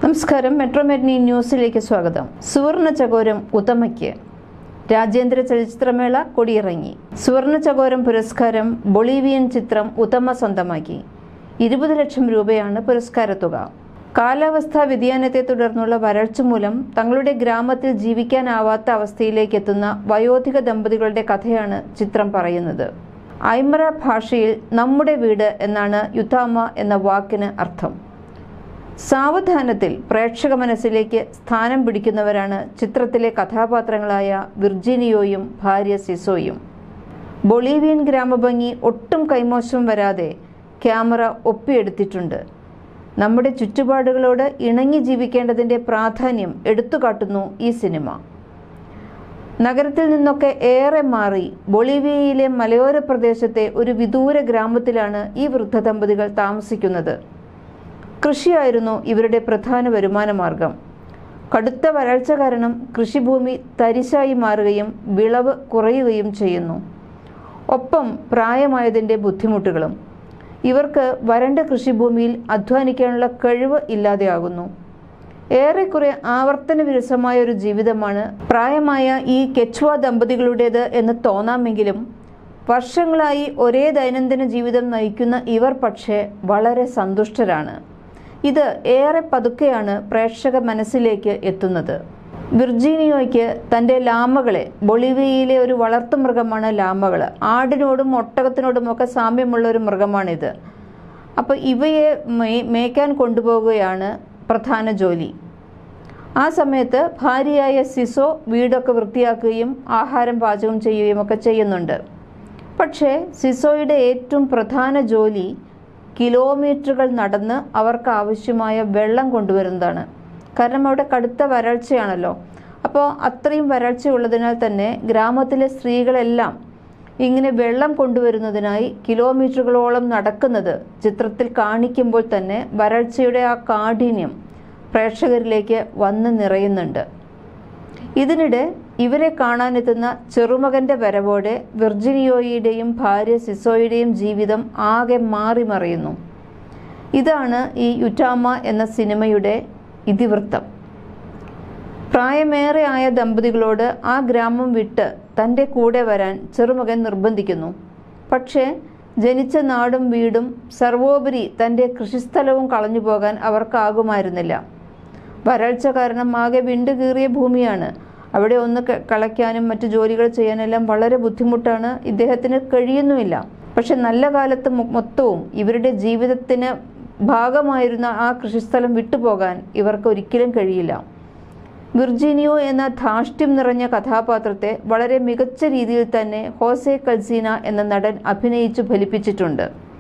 നമസ്കാരം മെട്രോമെറ്റ്നി ന്യൂസിലേക്ക് സ്വാഗതം സുവർണ ചകോരം ഉത്തമയ്ക്ക് രാജ്യാന്തര ചലച്ചിത്രമേള കൊടിയിറങ്ങി സുവർണ ചകോരം പുരസ്കാരം ബൊളീവിയൻ ചിത്രം ഉത്തമ സ്വന്തമാക്കി ഇരുപത് ലക്ഷം രൂപയാണ് പുരസ്കാരത്തുക കാലാവസ്ഥാ വ്യതിയാനത്തെ തുടർന്നുള്ള വരൾച്ച മൂലം തങ്ങളുടെ ഗ്രാമത്തിൽ ജീവിക്കാനാവാത്ത അവസ്ഥയിലേക്ക് എത്തുന്ന വയോധിക ദമ്പതികളുടെ കഥയാണ് ചിത്രം പറയുന്നത് ഐമറ ഭാഷയിൽ നമ്മുടെ വീട് എന്നാണ് യുത്താമ എന്ന വാക്കിന് അർത്ഥം സാവധാനത്തിൽ പ്രേക്ഷക മനസ്സിലേക്ക് സ്ഥാനം പിടിക്കുന്നവരാണ് ചിത്രത്തിലെ കഥാപാത്രങ്ങളായ വിർജീനിയോയും ഭാര്യ സിസോയും ബൊളീവിയൻ ഗ്രാമഭംഗി ഒട്ടും കൈമോശം വരാതെ ക്യാമറ ഒപ്പിയെടുത്തിട്ടുണ്ട് നമ്മുടെ ചുറ്റുപാടുകളോട് ഇണങ്ങി ജീവിക്കേണ്ടതിൻ്റെ പ്രാധാന്യം എടുത്തുകാട്ടുന്നു ഈ സിനിമ നഗരത്തിൽ നിന്നൊക്കെ ഏറെ മാറി ബൊളീവിയയിലെ മലയോര പ്രദേശത്തെ ഒരു വിദൂര ഗ്രാമത്തിലാണ് ഈ വൃദ്ധ ദമ്പതികൾ താമസിക്കുന്നത് കൃഷിയായിരുന്നു ഇവരുടെ പ്രധാന വരുമാന മാർഗം കടുത്ത വരൾച്ച കാരണം കൃഷിഭൂമി തരിശായി മാറുകയും വിളവ് കുറയുകയും ചെയ്യുന്നു ഒപ്പം പ്രായമായതിൻ്റെ ബുദ്ധിമുട്ടുകളും ഇവർക്ക് വരണ്ട കൃഷിഭൂമിയിൽ അധ്വാനിക്കാനുള്ള കഴിവ് ഇല്ലാതെയാകുന്നു ഏറെക്കുറെ ആവർത്തന വിരസമായ ഒരു ജീവിതമാണ് പ്രായമായ ഈ കെച്വ ദമ്പതികളുടേത് എന്ന് തോന്നാമെങ്കിലും വർഷങ്ങളായി ഒരേ ദൈനംദിന ജീവിതം നയിക്കുന്ന ഇവർ പക്ഷേ വളരെ സന്തുഷ്ടരാണ് ഇത് ഏറെ പതുക്കെയാണ് പ്രേക്ഷക മനസ്സിലേക്ക് എത്തുന്നത് വിർജീനിയോയ്ക്ക് തൻ്റെ ലാമകളെ ബൊളിവിയയിലെ ഒരു വളർത്തുമൃഗമാണ് ലാമകൾ ആടിനോടും ഒട്ടകത്തിനോടുമൊക്കെ സാമ്യമുള്ള ഒരു മൃഗമാണിത് അപ്പോൾ ഇവയെ മേ മേയ്ക്കാൻ കൊണ്ടുപോവുകയാണ് പ്രധാന ജോലി ആ സമയത്ത് ഭാര്യയായ സിസോ വീടൊക്കെ വൃത്തിയാക്കുകയും ആഹാരം പാചകം ചെയ്യുകയും ഒക്കെ ചെയ്യുന്നുണ്ട് പക്ഷേ സിസോയുടെ ഏറ്റവും പ്രധാന ജോലി കിലോമീറ്ററുകൾ നടന്ന് അവർക്ക് ആവശ്യമായ വെള്ളം കൊണ്ടുവരുന്നതാണ് കാരണം അവിടെ കടുത്ത വരൾച്ചയാണല്ലോ അപ്പോൾ അത്രയും വരൾച്ചയുള്ളതിനാൽ തന്നെ ഗ്രാമത്തിലെ സ്ത്രീകളെല്ലാം ഇങ്ങനെ വെള്ളം കൊണ്ടുവരുന്നതിനായി കിലോമീറ്ററുകളോളം നടക്കുന്നത് ചിത്രത്തിൽ കാണിക്കുമ്പോൾ തന്നെ വരൾച്ചയുടെ ആ കാഠിന്യം പ്രേക്ഷകരിലേക്ക് വന്ന് നിറയുന്നുണ്ട് ഇതിനിടെ ഇവരെ കാണാനെത്തുന്ന ചെറുമകന്റെ വരവോടെ വിർജിനിയോയുടെയും ഭാര്യ സിസോയുടെയും ജീവിതം ആകെ മാറി മറിയുന്നു ഇതാണ് ഈ യുറ്റാമ എന്ന സിനിമയുടെ ഇതിവൃത്തം പ്രായമേറെ ആയ ദമ്പതികളോട് ആ ഗ്രാമം വിട്ട് തൻ്റെ കൂടെ വരാൻ ചെറുമകൻ നിർബന്ധിക്കുന്നു പക്ഷേ ജനിച്ച നാടും വീടും സർവോപരി തൻ്റെ കൃഷിസ്ഥലവും കളഞ്ഞു പോകാൻ അവർക്കാകുമായിരുന്നില്ല വരൾച്ച കാരണം ആകെ വിണ്ടുകീറിയ ഭൂമിയാണ് അവിടെ ഒന്ന് കളയ്ക്കാനും മറ്റു ജോലികൾ ചെയ്യാനെല്ലാം വളരെ ബുദ്ധിമുട്ടാണ് ഇദ്ദേഹത്തിന് കഴിയുന്നുമില്ല പക്ഷെ നല്ല കാലത്ത് മൊത്തവും ഇവരുടെ ജീവിതത്തിന് ഭാഗമായിരുന്ന ആ കൃഷിസ്ഥലം വിട്ടുപോകാൻ ഇവർക്ക് ഒരിക്കലും കഴിയില്ല വിർജീനിയോ എന്ന ധാഷ്ട്യം നിറഞ്ഞ കഥാപാത്രത്തെ വളരെ മികച്ച രീതിയിൽ തന്നെ ഹോസെ കൽസീന എന്ന നടൻ അഭിനയിച്ചു ഫലിപ്പിച്ചിട്ടുണ്ട്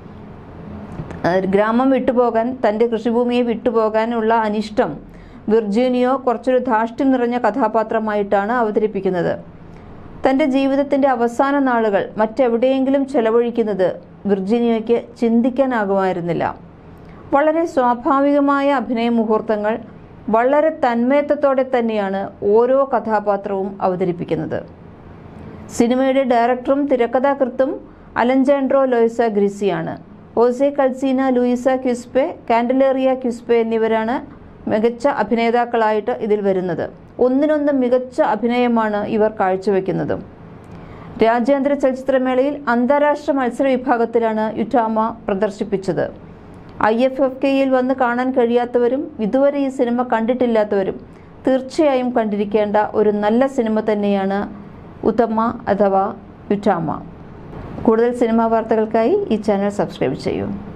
ഗ്രാമം വിട്ടുപോകാൻ തൻ്റെ കൃഷിഭൂമിയെ വിട്ടുപോകാനുള്ള അനിഷ്ടം വിർജീനിയോ കുറച്ചൊരു ധാഷ്ട്യം നിറഞ്ഞ കഥാപാത്രമായിട്ടാണ് അവതരിപ്പിക്കുന്നത് തൻ്റെ ജീവിതത്തിൻ്റെ അവസാന നാളുകൾ മറ്റെവിടെയെങ്കിലും ചെലവഴിക്കുന്നത് വിർജീനിയോയ്ക്ക് ചിന്തിക്കാനാകുമായിരുന്നില്ല വളരെ സ്വാഭാവികമായ അഭിനയ മുഹൂർത്തങ്ങൾ വളരെ തന്മയത്വത്തോടെ തന്നെയാണ് ഓരോ കഥാപാത്രവും അവതരിപ്പിക്കുന്നത് സിനിമയുടെ ഡയറക്ടറും തിരക്കഥാകൃത്തും അലഞ്ചാൻഡ്രോ ലോയിസ ഗ്രിസിയാണ് ഓസെ കൽസീന ലൂയിസ ക്യുസ്പെ കാൻഡലേറിയ ക്യുസ്പെ എന്നിവരാണ് മികച്ച അഭിനേതാക്കളായിട്ട് ഇതിൽ വരുന്നത് ഒന്നിനൊന്ന് മികച്ച അഭിനയമാണ് ഇവർ കാഴ്ചവെക്കുന്നത് രാജ്യാന്തര ചലച്ചിത്രമേളയിൽ അന്താരാഷ്ട്ര മത്സര വിഭാഗത്തിലാണ് യുറ്റാമ പ്രദർശിപ്പിച്ചത് ഐ എഫ് എഫ് കെയിൽ വന്ന് കാണാൻ കഴിയാത്തവരും ഇതുവരെ ഈ സിനിമ കണ്ടിട്ടില്ലാത്തവരും തീർച്ചയായും കണ്ടിരിക്കേണ്ട ഒരു നല്ല സിനിമ തന്നെയാണ് ഉത്തമ അഥവാ യുറ്റാമ കൂടുതൽ സിനിമാ വാർത്തകൾക്കായി ഈ ചാനൽ സബ്സ്ക്രൈബ് ചെയ്യൂ